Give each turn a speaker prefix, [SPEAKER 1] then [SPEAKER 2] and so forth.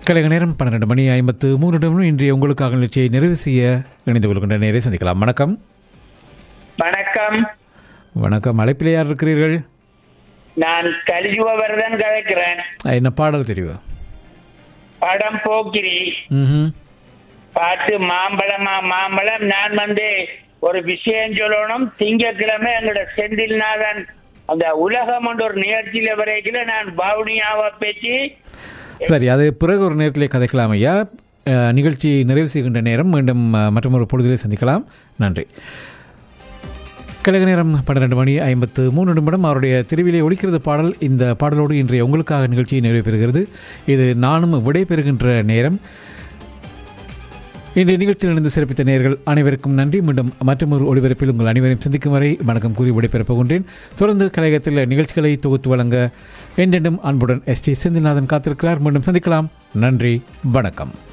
[SPEAKER 1] கலைக நேரம் பன்னிரண்டு மணி ஐம்பத்து மூன்று நிமிடம் இன்றைய உங்களுக்காக நிகழ்ச்சியை நிறைவு செய்ய இணைந்து கொள்கின்ற நேரை சந்திக்கலாம் வணக்கம்
[SPEAKER 2] வணக்கம்
[SPEAKER 1] வணக்கம் அழைப்பிலே யார் இருக்கிறீர்கள்
[SPEAKER 2] நான் கலியுகவர்தன் கதைக்கிறேன்
[SPEAKER 1] என்ன பாடல் தெரியும்
[SPEAKER 2] படம் போக்கிரி
[SPEAKER 1] ம்
[SPEAKER 2] பாட்டு மாம்பழமா மாம்பழம் நான் வந்து ஒரு விஷயம் சொல்லணும் திங்கட்கிழமை எங்களோட செந்தில்நாதன் அந்த உலகம் என்ற ஒரு நிகழ்ச்சியில வரைக்கும் நான் பவுனியாவை பேச்சு
[SPEAKER 1] சரி அது பிறகு ஒரு நேரத்திலே கதைக்கலாம் ஐயா அஹ், நிகழ்ச்சி நிறைவு செய்கின்ற நேரம் மீண்டும் அஹ், மற்றொரு பொழுதிலே சந்திக்கலாம் நன்றி கழக நேரம் பன்னிரண்டு மணி ஐம்பத்து மூன்று நிமிடம் அவருடைய திருவிலே ஒலிக்கிறது பாடல் இந்த பாடலோடு இன்றைய உங்களுக்காக நிகழ்ச்சி நிறைவு பெறுகிறது இது நானும் விடை பெறுகின்ற நேரம் இன்றைய நிகழ்ச்சியில் இணைந்து சிறப்பித்த நேயர்கள் அனைவருக்கும் நன்றி மீண்டும் மற்றொரு ஒளிபரப்பில் உங்கள் அனைவரையும் சந்திக்கும் வரை வணக்கம் கூறி விடைபெறப் போகின்றேன் தொடர்ந்து கலையகத்தில் நிகழ்ச்சிகளை தொகுத்து வழங்க என்றென்றும் அன்புடன் எஸ் டி செந்தில்நாதன் காத்திருக்கிறார் மீண்டும் சந்திக்கலாம் நன்றி வணக்கம்